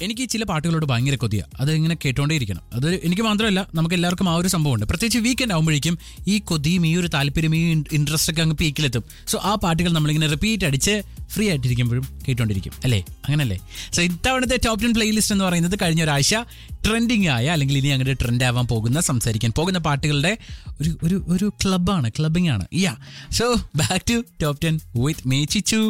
എനിക്ക് ചില പാട്ടുകളോട് ഭയങ്കര കൊതിയ അത് ഇങ്ങനെ കേട്ടോണ്ടേയിരിക്കണം അത് എനിക്ക് മാത്രമല്ല നമുക്ക് എല്ലാവർക്കും ആ ഒരു സംഭവമുണ്ട് പ്രത്യേകിച്ച് വീക്കെൻഡ് ആകുമ്പോഴേക്കും ഈ കൊതിയും ഈ ഒരു താല്പര്യം ഈ ഇൻട്രസ്റ്റ് ഒക്കെ അങ്ങ് പീക്കിലെത്തും സോ ആ പാട്ടുകൾ നമ്മളിങ്ങനെ റിപ്പീറ്റ് അടിച്ച് ഫ്രീ ആയിട്ടിരിക്കുമ്പോഴും കേട്ടോണ്ടിരിക്കും അല്ലേ അങ്ങനല്ലേ സോ ഇത്തവണത്തെ ടോപ്പ് ടെൻ പ്ലേലിസ്റ്റ് എന്ന് പറയുന്നത് കഴിഞ്ഞ ഒരാഴ്ച ട്രെൻഡിങ് ആയ അല്ലെങ്കിൽ ഇനി അങ്ങോട്ട് ട്രെൻഡ് ആവാൻ പോകുന്ന സംസാരിക്കാൻ പോകുന്ന പാട്ടുകളുടെ ഒരു ഒരു ഒരു ക്ലബാണ് ക്ലബിംഗ് ആണ് yeah so back to top ten with me Chichu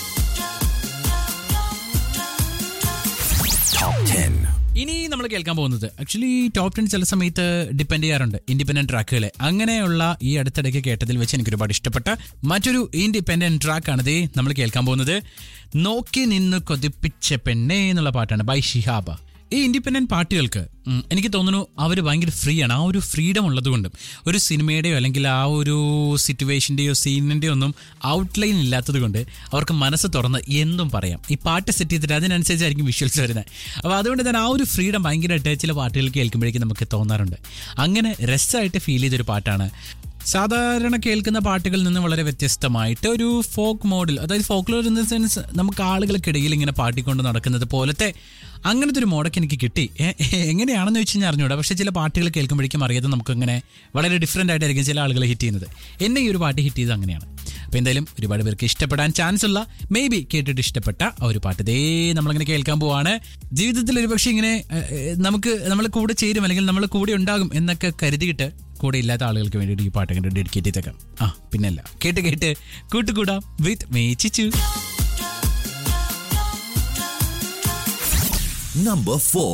ഇനി നമ്മൾ കേൾക്കാൻ പോകുന്നത് ആക്ച്വലി ടോപ്പ് ടെൻ ചില സമയത്ത് ഡിപ്പെൻഡ് ചെയ്യാറുണ്ട് ഇൻഡിപെൻഡന്റ് ട്രാക്കുകളെ അങ്ങനെയുള്ള ഈ അടുത്തിടയ്ക്ക് കേട്ടതിൽ വെച്ച് എനിക്ക് ഒരുപാട് ഇഷ്ടപ്പെട്ട മറ്റൊരു ഇൻഡിപെൻഡന്റ് ട്രാക്കാണിത് നമ്മൾ കേൾക്കാൻ പോകുന്നത് നോക്കി നിന്ന് കൊതിപ്പിച്ച പെണ്ണേ എന്നുള്ള പാട്ടാണ് ബൈ ഷിഹാബ ഈ ഇൻഡിപെൻഡന്റ് പാർട്ടികൾക്ക് ഉം, എനിക്ക് തോന്നുന്നു അവർ ഭയങ്കര ഫ്രീ ആണ് ആ ഒരു ഫ്രീഡം ഉള്ളതുകൊണ്ടും ഒരു സിനിമയുടെയോ അല്ലെങ്കിൽ ആ ഒരു സിറ്റുവേഷൻ്റെയോ സീനിൻ്റെയോ ഒന്നും ഔട്ട്ലൈൻ ഇല്ലാത്തത് കൊണ്ട് അവർക്ക് മനസ്സ് തുറന്ന് എന്തും പറയാം ഈ പാട്ട് സെറ്റ് ചെയ്തിട്ട് അതിനനുസരിച്ചായിരിക്കും വിഷ്വൽസ് വരുന്നത് അപ്പോൾ അതുകൊണ്ട് തന്നെ ആ ഒരു ഫ്രീഡം ഭയങ്കരമായിട്ട് ചില പാട്ടുകൾ കേൾക്കുമ്പോഴേക്കും നമുക്ക് തോന്നാറുണ്ട് അങ്ങനെ രസമായിട്ട് ഫീൽ ചെയ്തൊരു പാട്ടാണ് സാധാരണ കേൾക്കുന്ന പാട്ടുകളിൽ നിന്ന് വളരെ വ്യത്യസ്തമായിട്ട് ഒരു ഫോക്ക് മോഡിൽ അതായത് ഫോക്ലോർ ഇൻ ദ സെൻസ് നമുക്ക് ആളുകൾക്കിടയിൽ ഇങ്ങനെ പാട്ടിക്കൊണ്ട് നടക്കുന്നത് പോലത്തെ അങ്ങനത്തെ ഒരു മോഡൊക്കെ എനിക്ക് കിട്ടി എ- എ- എങ്ങനെയാണെന്ന് വെച്ച് കഴിഞ്ഞാൽ അറിഞ്ഞൂടാ പക്ഷേ ചില പാട്ടുകൾ കേൾക്കുമ്പോഴേക്കും അറിയാതെ നമുക്കങ്ങനെ വളരെ ഡിഫറെൻ്റ് ആയിട്ടായിരിക്കും ചില ആളുകൾ ഹിറ്റ് ചെയ്യുന്നത് എന്നെ ഈ ഒരു പാട്ട് ഹിറ്റ് ചെയ്തത് അങ്ങനെയാണ് അപ്പോൾ എന്തായാലും ഒരുപാട് പേർക്ക് ഇഷ്ടപ്പെടാൻ ചാൻസ് ഉള്ള മേ ബി കേട്ടിട്ട് ഇഷ്ടപ്പെട്ട ആ ഒരു പാട്ട് ദേ നമ്മളങ്ങനെ കേൾക്കാൻ പോവാണ് ജീവിതത്തിൽ ഒരുപക്ഷെ ഇങ്ങനെ ഏഹ്, ഏഹ്, നമുക്ക് നമ്മൾ കൂടെ ചേരും അല്ലെങ്കിൽ നമ്മൾ കൂടെ ഉണ്ടാകും എന്നൊക്കെ കരുതിയിട്ട് കൂടെ ഇല്ലാത്ത ആളുകൾക്ക് വേണ്ടിയിട്ട് ഈ പാട്ട് കണ്ട് ഡെഡിക്കേറ്റ് ചെയ്തേക്കാം ആ പിന്നല്ല കേട്ട് കേട്ട് കൂട്ടുകൂടാം വിത്ത് മേച്ചിച്ചു Number 4.